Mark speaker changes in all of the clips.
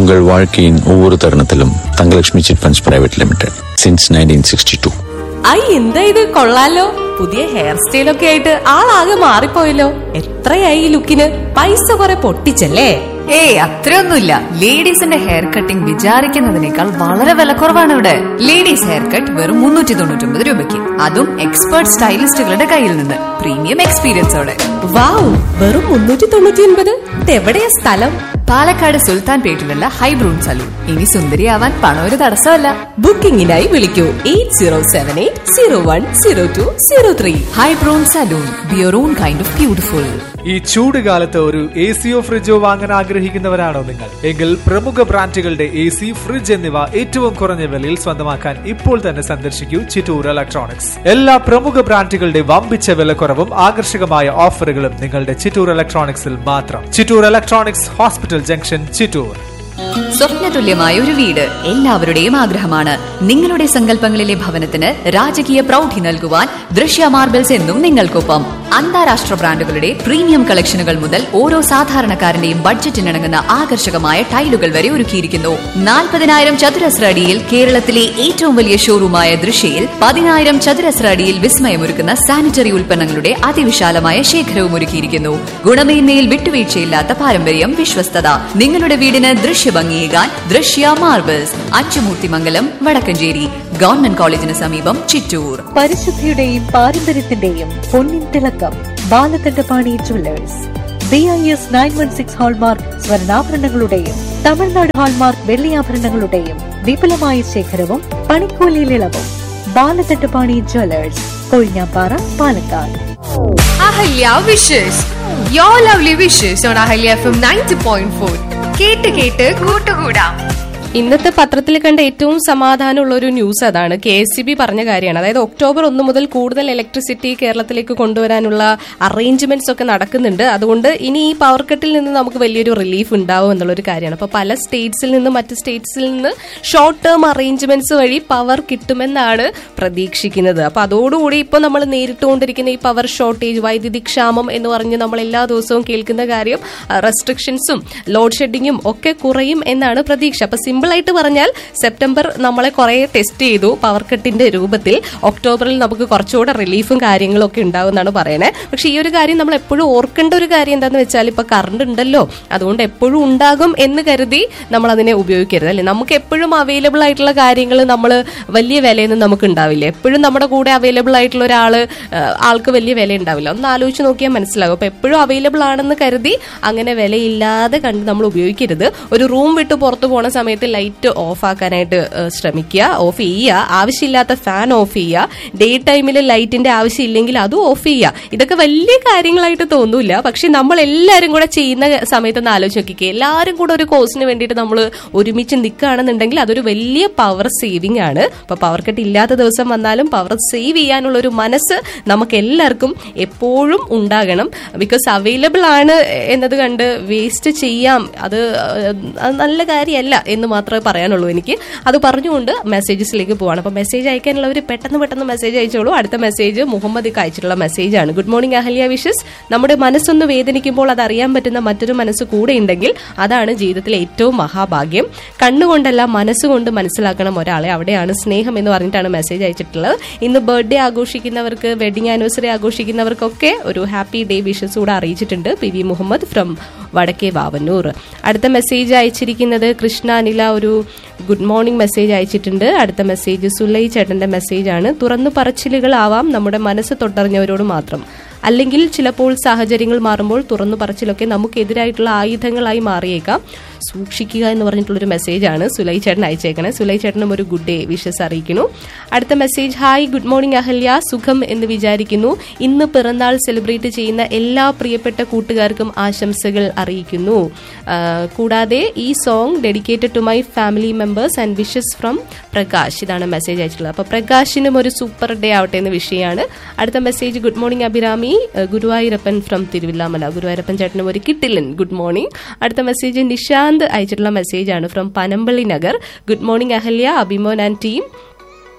Speaker 1: உங்கள் வாழ்க்கையின் ஒவ்வொரு தருணத்திலும் Thangalakshmi chit funds private limited since nineteen sixty two
Speaker 2: ഐ എന്താ ഇത് കൊള്ളാലോ പുതിയ ഹെയർ സ്റ്റൈലൊക്കെ ആയിട്ട് ആളാകെ മാറിപ്പോയല്ലോ എത്രയായി ഈ ലുക്കിന് പൈസ കുറെ പൊട്ടിച്ചല്ലേ
Speaker 3: ഏയ് അത്രയൊന്നുമില്ല ലേഡീസിന്റെ ഹെയർ കട്ടിംഗ് വിചാരിക്കുന്നതിനേക്കാൾ വളരെ വിലക്കുറവാണ് ഇവിടെ ലേഡീസ് ഹെയർ കട്ട് വെറും മുന്നൂറ്റി തൊണ്ണൂറ്റി രൂപയ്ക്ക് അതും എക്സ്പേർട്ട് സ്റ്റൈലിസ്റ്റുകളുടെ കയ്യിൽ നിന്ന് പ്രീമിയം എക്സ്പീരിയൻസോടെ
Speaker 2: വാവ് വെറും മുന്നൂറ്റി തൊണ്ണൂറ്റി ഒൻപത് ഇതെവിടെയാ സ്ഥലം
Speaker 3: പാലക്കാട് സുൽത്താൻ പേട്ടിലുള്ള ഹൈബ്രൂൺ സലൂൺ ഇനി സുന്ദരിയാവാൻ പണം ഒരു തടസ്സമല്ല
Speaker 2: ബുക്കിംഗിനായി വിളിക്കൂ eight zero seven eight zero one zero two zero three
Speaker 3: ഹൈബ്രൂൺ salon be your own kind of beautiful
Speaker 4: ഈ ചൂട് കാലത്ത് ഒരു എ സിയോ ഫ്രിഡ്ജോ വാങ്ങാൻ ആഗ്രഹിക്കുന്നവരാണോ നിങ്ങൾ എങ്കിൽ പ്രമുഖ ബ്രാൻഡുകളുടെ എ സി ഫ്രിഡ്ജ് എന്നിവ ഏറ്റവും കുറഞ്ഞ വിലയിൽ സ്വന്തമാക്കാൻ ഇപ്പോൾ തന്നെ സന്ദർശിക്കൂ ചിറ്റൂർ ഇലക്ട്രോണിക്സ് എല്ലാ പ്രമുഖ ബ്രാൻഡുകളുടെ വമ്പിച്ച വിലക്കുറവും ആകർഷകമായ ഓഫറുകളും നിങ്ങളുടെ ചിറ്റൂർ ഇലക്ട്രോണിക്സിൽ മാത്രം Chittur electronics hospital junction Chittur
Speaker 3: സ്വപ്നതുല്യമായ ഒരു വീട് എല്ലാവരുടെയും ആഗ്രഹമാണ് നിങ്ങളുടെ സങ്കല്പങ്ങളിലെ ഭവനത്തിന് രാജകീയ പ്രൗഢി നൽകുവാൻ ദൃശ്യ മാർബിൾസ് എന്നും നിങ്ങൾക്കൊപ്പം അന്താരാഷ്ട്ര ബ്രാൻഡുകളുടെ പ്രീമിയം കളക്ഷനുകൾ മുതൽ ഓരോ സാധാരണക്കാരന്റെയും ബഡ്ജറ്റിനിണങ്ങുന്ന ആകർഷകമായ ടൈലുകൾ വരെ ഒരുക്കിയിരിക്കുന്നു നാൽപ്പതിനായിരം ചതുരശ്ര അടിയിൽ കേരളത്തിലെ ഏറ്റവും വലിയ ഷോറൂമായ ദൃശ്യയിൽ പതിനായിരം ചതുരശ്ര അടിയിൽ വിസ്മയമൊരുക്കുന്ന സാനിറ്ററി ഉൽപ്പന്നങ്ങളുടെ അതിവിശാലമായ ശേഖരവും ഒരുക്കിയിരിക്കുന്നു ഗുണമേന്മയിൽ വിട്ടുവീഴ്ചയില്ലാത്ത പാരമ്പര്യം വിശ്വസ്തത നിങ്ങളുടെ വീടിന് ദൃശ്യഭംഗിയേകാൻ ദൃശ്യ മാർബിൾസ് അച്ചുമൂർത്തിമംഗലം വടക്കഞ്ചേരി ഗവൺമെന്റ് കോളേജിന് സമീപം ചിറ്റൂർ
Speaker 5: പരിശുദ്ധിയുടെയും പാരമ്പര്യത്തിന്റെയും പൊന്നിൻ തിളക്കം Balakandapani jewellers B I S nine one six hallmark സ്വർണ്ണാഭരണങ്ങളുടെയും തമിഴ്നാട് ഹാൾമാർക്ക് വെള്ളിയാഭരണങ്ങളുടെയും വിപുലമായ ശേഖരവും പണിക്കൂലിയിൽ ഇളവും Balakandapani jewellers Kozhinjampara Palakkad
Speaker 6: Ahalya wishes you lovely wishes on Ahalya F M ninety point four കേട്ട് കേട്ട് കൂട്ടുകൂടാം
Speaker 2: ഇന്നത്തെ പത്രത്തിൽ കണ്ട ഏറ്റവും സമാധാനമുള്ള ഒരു ന്യൂസ് അതാണ് കെ എസ് സി ബി പറഞ്ഞ കാര്യമാണ് അതായത് ഒക്ടോബർ ഒന്ന് മുതൽ കൂടുതൽ ഇലക്ട്രിസിറ്റി കേരളത്തിലേക്ക് കൊണ്ടുവരാനുള്ള അറേഞ്ച്മെന്റ്സ് ഒക്കെ നടക്കുന്നുണ്ട് അതുകൊണ്ട് ഇനി ഈ പവർ കട്ടിൽ നിന്ന് നമുക്ക് വലിയൊരു റിലീഫ് ഉണ്ടാവും എന്നുള്ളൊരു കാര്യമാണ് അപ്പോൾ പല സ്റ്റേറ്റ്സിൽ നിന്ന് മറ്റ് സ്റ്റേറ്റ്സിൽ നിന്ന് ഷോർട്ട് ടേം അറേഞ്ച്മെന്റ്സ് വഴി പവർ കിട്ടുമെന്നാണ് പ്രതീക്ഷിക്കുന്നത് അപ്പോൾ അതോടുകൂടി ഇപ്പോൾ നമ്മൾ നേരിട്ടുകൊണ്ടിരിക്കുന്ന ഈ പവർ ഷോർട്ടേജ് വൈദ്യുതി ക്ഷാമം എന്ന് പറഞ്ഞ് നമ്മൾ എല്ലാ ദിവസവും കേൾക്കുന്ന കാര്യം റെസ്ട്രിക്ഷൻസും ലോഡ് ഷെഡിങ്ങും ഒക്കെ കുറയും എന്നാണ് പ്രതീക്ഷ അപ്പൊ സിമ്പിൾ ആയിട്ട് പറഞ്ഞാൽ സെപ്റ്റംബർ നമ്മളെ കുറെ ടെസ്റ്റ് ചെയ്തു പവർ കട്ടിന്റെ രൂപത്തിൽ ഒക്ടോബറിൽ നമുക്ക് കുറച്ചുകൂടെ റിലീഫും കാര്യങ്ങളും ഒക്കെ ഉണ്ടാവുമെന്നാണ് പറയണേ പക്ഷെ ഈ ഒരു കാര്യം നമ്മൾ എപ്പോഴും ഓർക്കേണ്ട ഒരു കാര്യം എന്താണെന്ന് വെച്ചാൽ ഇപ്പൊ കറണ്ട് ഉണ്ടല്ലോ അതുകൊണ്ട് എപ്പോഴും ഉണ്ടാകും എന്ന് കരുതി നമ്മൾ അതിനെ ഉപയോഗിക്കരുത് അല്ലെ നമുക്ക് എപ്പോഴും അവൈലബിൾ ആയിട്ടുള്ള കാര്യങ്ങൾ നമ്മൾ വലിയ വിലയൊന്നും നമുക്ക് ഉണ്ടാവില്ല എപ്പോഴും നമ്മുടെ കൂടെ അവൈലബിൾ ആയിട്ടുള്ള ഒരാള് ആ, ആൾക്ക് വലിയ വില ഉണ്ടാവില്ല ഒന്ന് ആലോചിച്ച് നോക്കിയാൽ മനസ്സിലാകും അപ്പൊ എപ്പോഴും അവൈലബിൾ ആണെന്ന് കരുതി അങ്ങനെ വിലയില്ലാതെ കണ്ട് നമ്മൾ ഉപയോഗിക്കരുത് ഒരു റൂം വിട്ട് പുറത്തു പോണ സമയത്ത് ലൈറ്റ് ഓഫ് ആക്കാനായിട്ട് ആ, ശ്രമിക്കുക ഓഫ് ചെയ്യുക ആവശ്യമില്ലാത്ത ഫാൻ ഓഫ് ചെയ്യുക ഡേ ടൈമിൽ ലൈറ്റിന്റെ ആവശ്യമില്ലെങ്കിൽ അതും ഓഫ് ചെയ്യുക ഇതൊക്കെ വലിയ കാര്യങ്ങളായിട്ട് തോന്നൂല പക്ഷെ നമ്മൾ എല്ലാവരും കൂടെ ചെയ്യുന്ന സമയത്ത് ഒന്ന് ആലോചിച്ച് നോക്കിക്കേ എല്ലാവരും കൂടെ ഒരു കോഴ്സിന് വേണ്ടിയിട്ട് നമ്മൾ ഒരുമിച്ച് നിൽക്കുകയാണെന്നുണ്ടെങ്കിൽ അതൊരു വലിയ പവർ സേവിംഗ് ആണ് അപ്പൊ പവർ കട്ട് ഇല്ലാത്ത ദിവസം വന്നാലും പവർ സേവ് ചെയ്യാനുള്ള ഒരു മനസ്സ് നമുക്ക് എല്ലാവർക്കും എപ്പോഴും ഉണ്ടാകണം ബിക്കോസ് അവൈലബിൾ ആണ് എന്നത് കണ്ട് വേസ്റ്റ് ചെയ്യാം അത് ഏഹ്, അത് നല്ല കാര്യമല്ല എന്ന് മാത്രമേ പറയാനുള്ളൂ എനിക്ക് അത് പറഞ്ഞുകൊണ്ട് മെസ്സേജസിലേക്ക് പോവാണ് അപ്പൊ മെസ്സേജ് അയക്കാനുള്ളവർ പെട്ടെന്ന് പെട്ടെന്ന് മെസ്സേജ് അയച്ചോളൂ അടുത്ത മെസ്സേജ് മുഹമ്മദ് അയച്ചിട്ടുള്ള മെസ്സേജാണ് ഗുഡ് മോർണിംഗ് അഹല്യ വിഷസ് നമ്മുടെ മനസ്സൊന്ന് വേദനിക്കുമ്പോൾ അത് അറിയാൻ പറ്റുന്ന മറ്റൊരു മനസ്സ് കൂടെ ഉണ്ടെങ്കിൽ അതാണ് ജീവിതത്തിലെ ഏറ്റവും മഹാഭാഗ്യം കണ്ണുകൊണ്ടല്ല മനസ്സുകൊണ്ട് മനസ്സിലാക്കണം ഒരാളെ അവിടെയാണ് സ്നേഹം എന്ന് പറഞ്ഞിട്ടാണ് മെസ്സേജ് അയച്ചിട്ടുള്ളത് ഇന്ന് ബർത്ത്ഡേ ആഘോഷിക്കുന്നവർക്ക് വെഡിങ് ആനിവേഴ്സറി ആഘോഷിക്കുന്നവർക്കൊക്കെ ഒരു ഹാപ്പി ഡേ വിഷസ് കൂടെ അറിയിച്ചിട്ടുണ്ട് പി വി മുഹമ്മദ് ഫ്രം വടക്കേ വാവന്നൂർ അടുത്ത മെസ്സേജ് അയച്ചിരിക്കുന്നത് കൃഷ്ണ അനില ഒരു ഗുഡ് മോർണിംഗ് മെസ്സേജ് അയച്ചിട്ടുണ്ട് അടുത്ത മെസ്സേജ് സുലൈ ചേട്ടന്റെ മെസ്സേജാണ് തുറന്നു പറച്ചിലുകളാവാം നമ്മുടെ മനസ്സ് തൊട്ടറിഞ്ഞവരോട് മാത്രം അല്ലെങ്കിൽ ചിലപ്പോൾ സാഹചര്യങ്ങൾ മാറുമ്പോൾ തുറന്നു പറച്ചിലൊക്കെ നമുക്കെതിരായിട്ടുള്ള ആയുധങ്ങളായി മാറിയേക്കാം സൂക്ഷിക്കുക എന്ന് പറഞ്ഞിട്ടുള്ളൊരു മെസ്സേജാണ് സുലൈ ചേട്ടൻ അയച്ചേക്കണേ സുലൈ ചേട്ടനും ഒരു ഗുഡ് ഡേ വിഷസ് അറിയിക്കുന്നു അടുത്ത message hi good morning Ahalya സുഖം എന്ന് വിചാരിക്കുന്നു ഇന്ന് പിറന്നാൾ സെലിബ്രേറ്റ് ചെയ്യുന്ന എല്ലാ പ്രിയപ്പെട്ട കൂട്ടുകാർക്കും ആശംസകൾ അറിയിക്കുന്നു ആ, കൂടാതെ ഈ song dedicated to my family members and wishes from Prakash ഇതാണ് മെസ്സേജ് അയച്ചിട്ടുള്ളത് അപ്പോൾ പ്രകാശിനും ഒരു സൂപ്പർ ഡേ ആവട്ടെ എന്ന് വിഷയമാണ് അടുത്ത മെസ്സേജ് ഗുഡ് മോർണിംഗ് അഭിരാമി ഏഹ് ഗുരുവായൂരപ്പൻ ഫ്രം തിരുവില്ലാമല ഗുരുവായൂരപ്പൻ ചേട്ടനും ഒരു കിട്ടില്ലൻ ഗുഡ് മോർണിംഗ് അടുത്ത മെസ്സേജ് നിഷാന്ത് അയച്ചിട്ടുള്ള മെസ്സേജ് ആണ് from Panampilly Nagar good morning Ahalya Abhimon and team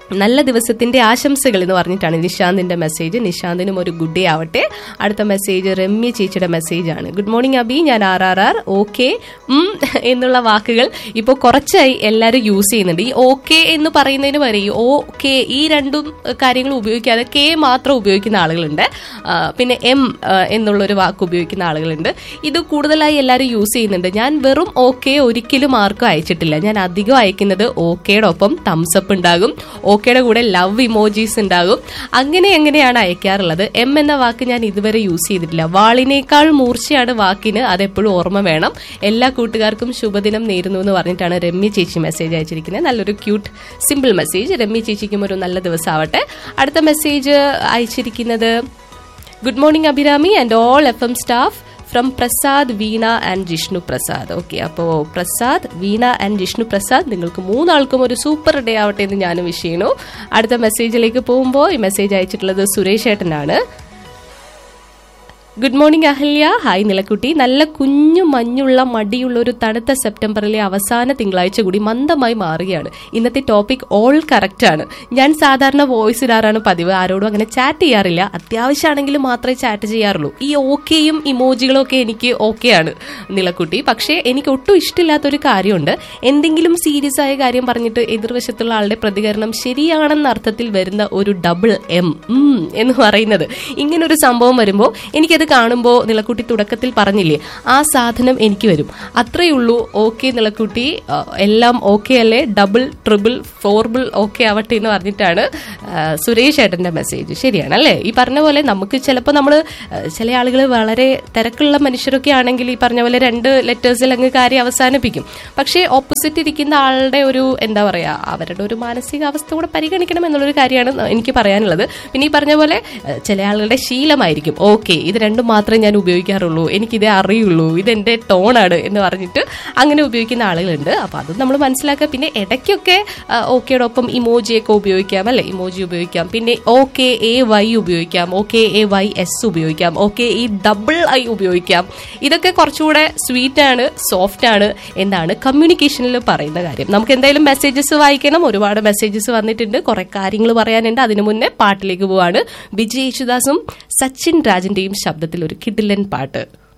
Speaker 2: നല്ല ദിവസത്തിന്റെ ആശംസകൾ എന്ന് പറഞ്ഞിട്ടാണ് നിശാന്തിന്റെ മെസ്സേജ് നിശാന്തിനും ഒരു ഗുഡ് ഡേ ആവട്ടെ അടുത്ത മെസ്സേജ് രമ്യ ചേച്ചിയുടെ മെസ്സേജ് ആണ് ഗുഡ് മോർണിംഗ് അബി ഞാൻ ആർ ആർ ആർ ഓക്കെ എന്നുള്ള വാക്കുകൾ ഇപ്പോൾ കുറച്ചായി എല്ലാവരും യൂസ് ചെയ്യുന്നുണ്ട് ഈ ഓക്കെ എന്ന് പറയുന്നതിന് വരെ ഈ ഓക്കെ ഈ രണ്ടും കാര്യങ്ങൾ ഉപയോഗിക്കാതെ കെ മാത്രം ഉപയോഗിക്കുന്ന ആളുകളുണ്ട് ആ, പിന്നെ എം എന്നുള്ളൊരു വാക്ക് ഉപയോഗിക്കുന്ന ആളുകളുണ്ട് ഇത് കൂടുതലായി എല്ലാവരും യൂസ് ചെയ്യുന്നുണ്ട് ഞാൻ വെറും ഓക്കെ ഒരിക്കലും ആർക്കും അയച്ചിട്ടില്ല ഞാൻ അധികം അയക്കുന്നത് ഓക്കേയുടെ ഒപ്പം തംസപ്പ് ഉണ്ടാകും ഓക്കേയുടെ കൂടെ ലവ് ഇമോജീസ് ഉണ്ടാകും അങ്ങനെ എങ്ങനെയാണ് അയക്കാറുള്ളത് എം എന്ന വാക്ക് ഞാൻ ഇതുവരെ യൂസ് ചെയ്തിട്ടില്ല വാളിനേക്കാൾ മൂർച്ചയാണ് വാക്കിന് അതെപ്പോഴും ഓർമ്മ വേണം എല്ലാ കൂട്ടുകാർക്കും ശുഭദിനം നേരുന്നു എന്ന് പറഞ്ഞിട്ടാണ് രമ്യ ചേച്ചി മെസ്സേജ് അയച്ചിരിക്കുന്നത് നല്ലൊരു ക്യൂട്ട് സിമ്പിൾ മെസ്സേജ് രമ്യ ചേച്ചിക്കും ഒരു നല്ല ദിവസമാവട്ടെ അടുത്ത മെസ്സേജ് അയച്ചിരിക്കുന്നത് good morning Abhirami and all F M staff from Prasad Veena and Jishnu Prasad okay അപ്പോൾ പ്രസാദ് വീണ ആൻഡ് ജിഷ്ണു പ്രസാദ് നിങ്ങൾക്ക് മൂന്നാൾക്കും ഒരു സൂപ്പർ ഡേ ആവട്ടെ എന്ന് ഞാനും വിഷ് ചെയ്യുന്നു അടുത്ത മെസ്സേജിലേക്ക് പോകുമ്പോൾ ഈ മെസ്സേജ് അയച്ചിട്ടുള്ളത് സുരേഷ് ഏട്ടനാണ് ഗുഡ് മോർണിംഗ് അഹല്യ ഹായ് നിലക്കുട്ടി നല്ല കുഞ്ഞു മഞ്ഞുള്ള മടിയുള്ള ഒരു തണുത്ത സെപ്റ്റംബറിലെ അവസാന തിങ്കളാഴ്ച കൂടി മന്ദമായി മാറുകയാണ് ഇന്നത്തെ ടോപ്പിക് ഓൾ കറക്റ്റ് ആണ് ഞാൻ സാധാരണ വോയിസ് ഇടാറാണ് പതിവ് ആരോടും അങ്ങനെ ചാറ്റ് ചെയ്യാറില്ല അത്യാവശ്യമാണെങ്കിൽ മാത്രമേ ചാറ്റ് ചെയ്യാറുള്ളൂ ഈ ഓക്കെയും ഇമോജികളും ഒക്കെ എനിക്ക് ഓക്കെയാണ് നിലക്കുട്ടി പക്ഷേ എനിക്ക് ഒട്ടും ഇഷ്ടമില്ലാത്തൊരു കാര്യമുണ്ട് എന്തെങ്കിലും സീരിയസ് ആയ കാര്യം പറഞ്ഞിട്ട് എതിർവശത്തുള്ള ആളുടെ പ്രതികരണം ശരിയാണെന്ന അർത്ഥത്തിൽ വരുന്ന ഒരു ഡബിൾ എം എന്ന് പറയുന്നത് ഇങ്ങനൊരു സംഭവം വരുമ്പോൾ എനിക്കത് കാണുമ്പോൾ നിലക്കുട്ടി തുടക്കത്തിൽ പറഞ്ഞില്ലേ ആ സാധനം എനിക്ക് വരും അത്രയേ ഉള്ളൂ ഓക്കെ നിലക്കുട്ടി ആ, എല്ലാം ഓക്കെ അല്ലേ ഡബിൾ ട്രിപ്പിൾ ഫോർബിൾ ഓക്കെ ആവട്ടെ എന്ന് പറഞ്ഞിട്ടാണ് ആ, സുരേഷ് ഏട്ടന്റെ മെസ്സേജ് ശരിയാണ് അല്ലേ ഈ പറഞ്ഞ പോലെ നമുക്ക് ചിലപ്പോൾ നമ്മൾ ചില ആളുകൾ വളരെ തിരക്കുള്ള മനുഷ്യരൊക്കെ ആണെങ്കിൽ ഈ പറഞ്ഞ പോലെ രണ്ട് ലെറ്റേഴ്സിൽ അങ്ങ് കാര്യം അവസാനിപ്പിക്കും പക്ഷേ ഓപ്പോസിറ്റ് ഇരിക്കുന്ന ആളുടെ ഒരു എന്താ പറയാ അവരുടെ ഒരു മാനസികാവസ്ഥ കൂടെ പരിഗണിക്കണം എന്നുള്ളൊരു കാര്യമാണ് എനിക്ക് പറയാനുള്ളത് പിന്നെ ഈ പറഞ്ഞ പോലെ ഏഹ്, ചില ആളുകളുടെ ശീലമായിരിക്കും ഓക്കെ ഇത് രണ്ടും മാത്രമേ ഞാൻ ഉപയോഗിക്കാറുള്ളൂ എനിക്കിതേ അറിയുള്ളൂ ഇതെന്റെ ടോണാണ് എന്ന് പറഞ്ഞിട്ട് അങ്ങനെ ഉപയോഗിക്കുന്ന ആളുകളുണ്ട് അപ്പൊ അത് നമ്മൾ മനസ്സിലാക്കുക പിന്നെ ഇടയ്ക്കൊക്കെ ഓക്കെയുടെ ഒപ്പം ഇമോജിയൊക്കെ ഉപയോഗിക്കാം അല്ലെ ഇമോജി ഉപയോഗിക്കാം പിന്നെ ഓക്കെ എ വൈ ഉപയോഗിക്കാം ഓക്കെ എ വൈ എസ് ഉപയോഗിക്കാം ഓക്കെ ഈ ഡബിൾ ഐ ഉപയോഗിക്കാം ഇതൊക്കെ കുറച്ചുകൂടെ സ്വീറ്റ് ആണ് സോഫ്റ്റ് ആണ് എന്നാണ് കമ്മ്യൂണിക്കേഷനിൽ പറയുന്ന കാര്യം നമുക്ക് എന്തായാലും മെസ്സേജസ് വായിക്കണം ഒരുപാട് മെസ്സേജസ് വന്നിട്ടുണ്ട് കുറെ കാര്യങ്ങൾ പറയാനുണ്ട് അതിനു മുന്നേ പാട്ടിലേക്ക് പോവാണ് വിജയ് യേശുദാസും സച്ചിൻ രാജിന്റെയും ശബ്ദത്തിൽ ഒരു കിഡിലൻ പാട്ട്